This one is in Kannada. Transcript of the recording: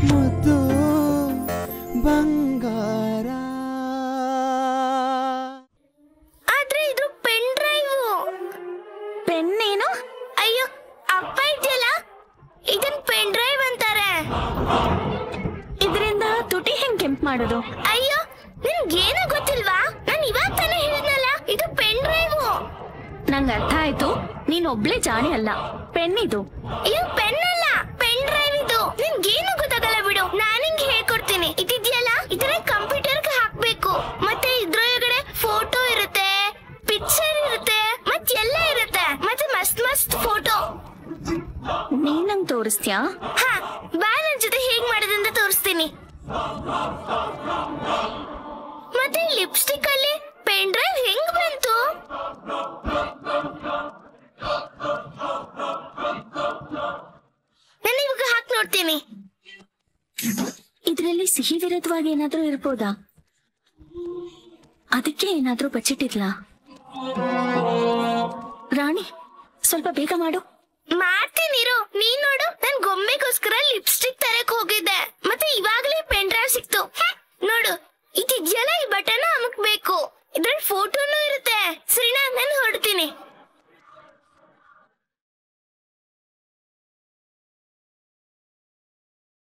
ಮುದ್ದು ಬಂಗಾರ ಆದ್ರೆ ಇದು ಪೆನ್ ಡ್ರೈವ್ ಪೆನ್ ಏನು ಅಯ್ಯೋ ಅಪ್ಪ ಇದೆಯಲ್ಲ ಇದನ್ ಪೆನ್ ಡ್ರೈವ್ ಅಂತಾರೆ ಇದರಿಂದ ತುಟಿ ಹೆಂಗ್ ಕೆಂಪ್ ಮಾಡೋದು ಅಯ್ಯೋ ನಿನ್ಗೇನು ಗೊತ್ತಿಲ್ವಾ ನಾನು ಇವಾಗ ತಾನೇ ಹೇಳಿದ್ನಲ್ಲ ಇದು ಪೆನ್ ಡ್ರೈವ್ ನಂಗ್ ಅರ್ಥ ಆಯ್ತು ನೀನ್ ಒಬ್ಳೆ ಜಾಣೆ ಅಲ್ಲ ಪೆನ್ ಇದು ಇದು ಪೆನ್ ಅಲ್ಲ ಪೆನ್ ಡ್ರೈವ್ ಇದು ನಿನ್ಗೇನು ಗೊತ್ತಾಗಲ್ಲ ಬಿಡು ನಾನು ನಿಂಗೆ ಹೇಳ್ಕೊಡ್ತೀನಿ ಇದಿದೆಯಲ್ಲ ಇದನ್ನ ಕಂಪ್ಯೂಟರ್ಗೆ ಹಾಕ್ಬೇಕು ಮತ್ತೆ ಇದ್ರೊಳಗಡೆ ಫೋಟೋ ಇರುತ್ತೆ ಪಿಕ್ಚರ್ ಇರುತ್ತೆ ಮತ್ತೆ ಎಲ್ಲ ಇರುತ್ತೆ ಮತ್ತೆ ಮಸ್ತ್ ಮಸ್ತ್ ಫೋಟೋ ನೀನ್ ನಂಗ್ ತೋರಿಸ್ತ್ಯಾ ಹಾ ಬಾ ನನ್ ಜೊತೆ ಹೇಗ್ ಮಾಡೋದಂತ ತೋರಿಸ್ತೀನಿ ಮತ್ತೆ ಲಿಪ್ಸ್ಟಿಕ್ ಅಲ್ಲಿ ಪೆನ್ ಡ್ರೈವ್ ಹೆಂಗ್ ಬಂತು ನಾನು ಇವಾಗ ಹಾಕಿ ನೋಡ್ತೀನಿ ಇದ್ರಲ್ಲಿ ಸಿಹಿ ವಿರುದ್ಧವಾಗಿ ಏನಾದ್ರೂ ಇರ್ಬೋದಾ ಅದಕ್ಕೆ ಏನಾದ್ರೂ ಬಚ್ಚಿಟ್ಟಿದ್ಲಾ ರಾಣಿ ಸ್ವಲ್ಪ ಬೇಗ ಮಾಡು